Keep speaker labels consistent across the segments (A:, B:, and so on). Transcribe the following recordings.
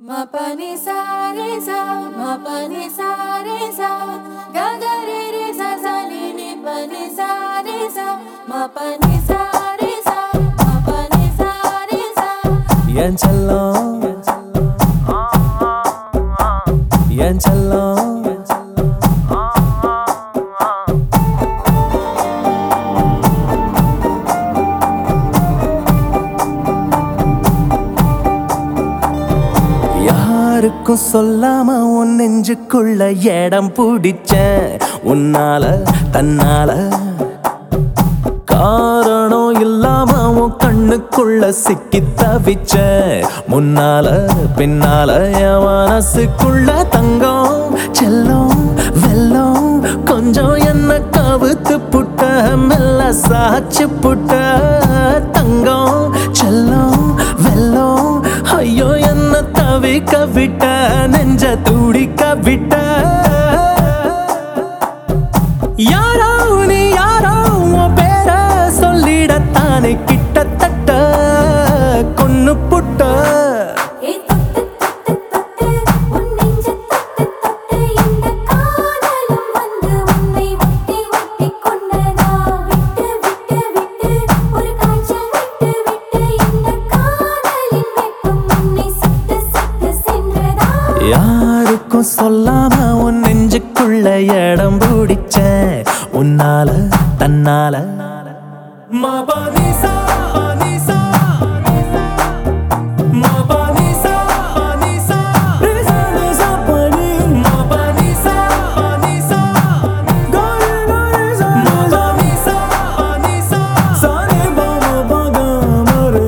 A: Ma pa ni sa re sa, ma pa ni sa re sa, ga ga re re sa sa ni ni pa ni sa re sa, ma pa ni sa re sa, ma pa ni sa re sa.
B: என் செல்லம் என் செல்லம் யாருக்கும் சொல்லாம உன் நெஞ்சுக்குள்ள இடம் பிடிச்ச உன்னால தன்னால காரணம் இல்லாம உன் கண்ணுக்குள்ள சிக்கி தவிச்ச முன்னால பின்னால என் மனசுக்குள்ள தங்கம் செல்லம் வெல்லம் கொஞ்சம் என்ன கவுத்து புட்ட மெல்ல சாச்சு புட்ட தங்கம் செல்லம் வெல்லம் ஐயோ என்ன தவிக்க விட்ட நெஞ்ச துடிக்க விட்ட யாரோ நீ யாரோ உன் பேர சொல்லிடத்தானே கிட்டத்தட்ட கொன்னு புட்ட
A: ஏ தொட்டு தொட்டு தொட்டு உன் நெஞ்ச தொட்டு தொட்டு இந்த காதலும் வந்து உன்னை ஒட்டி ஒட்டி கொண்டதா விட்டு விட்டு விட்டு ஒரு காய்ச்சல் விட்டு விட்டு இந்த காதலின் வெப்பம் உன்னை சுட்டு சுட்டு சென்றதா
B: யாருக்கும் சொல்லாம உன் நெஞ்சுக்குள்ள இடம் பிடிச்ச உன்னால தன்னால மபனிசா அனிசா மபனிசா அனிசா ரிசனிசா பனி மபனிசா அனிசா கரி கரிசா மபனிசா அனிசா சரி பம பகமரே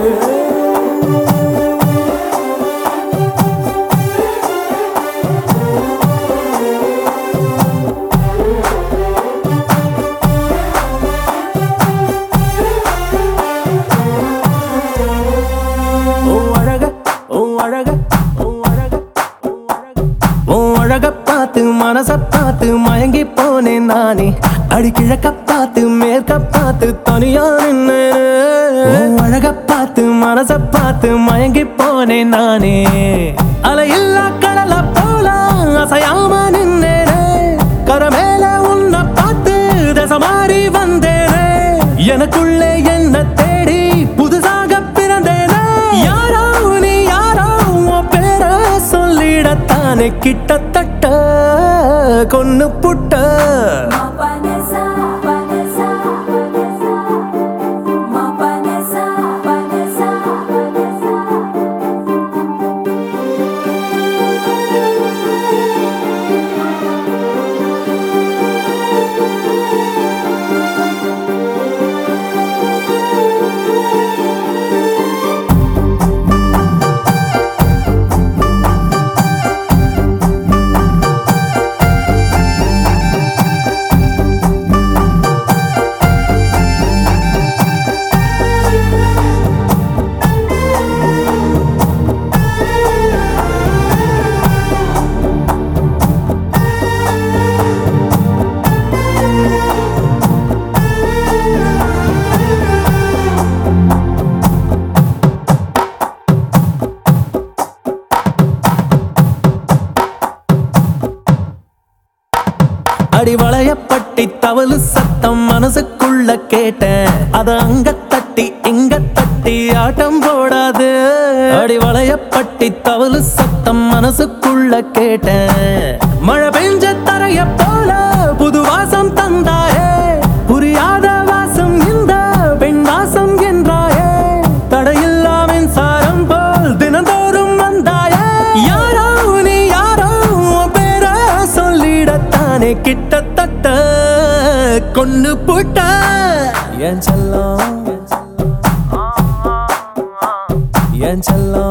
B: ஓ அழக ஓ அழக ஓ அழக ஓ அழக ஓ அழக பார்த்து மனச பார்த்து மயங்கி போனேன் நானே அடி கிழக்க பார்த்து மேற்க பார்த்து தனியா நின்னு அழக பார்த்து மனச பார்த்து மயங்கி போனேன் நானே அலையில்லா கடல போல அசையாம நின்னேனே கரமேல உன்னை பார்த்து தசை மாறி வந்தேனே எனக்குள்ளே என்ன தேடி புதுசாக பிறந்தேனே யாரோ நீ யாரோ உன் பேர சொல்லிடத்தானே கிட்டத்தட்ட கொன்னு புட்ட
A: Ma panesa panesa panesa Ma panesa panesa panesa
B: அடி வளையப்பட்டி தவளு சத்தம் மனசுக்குள்ள கேட்டேன் அத அங்க தட்டி இங்க தட்டி ஆட்டம் போடாது அடி வளையப்பட்டி தவளு சத்தம் மனசுக்குள்ள கேட்டேன் மழை பெஞ்ச தரைய போல புது வாசம் தந்தாயே புரியாத வாசம் இந்த பெண் வாசம் என்றாயே தடையில்லா மின்சாரம் போல் தினந்தோறும் வந்தாயே யாரோ நீ யாரோ உன் பேர சொல்லிடத்தானே கிட்டத்தட்ட கொன்னு புட்ட என் செல்லம் என் செல்லம்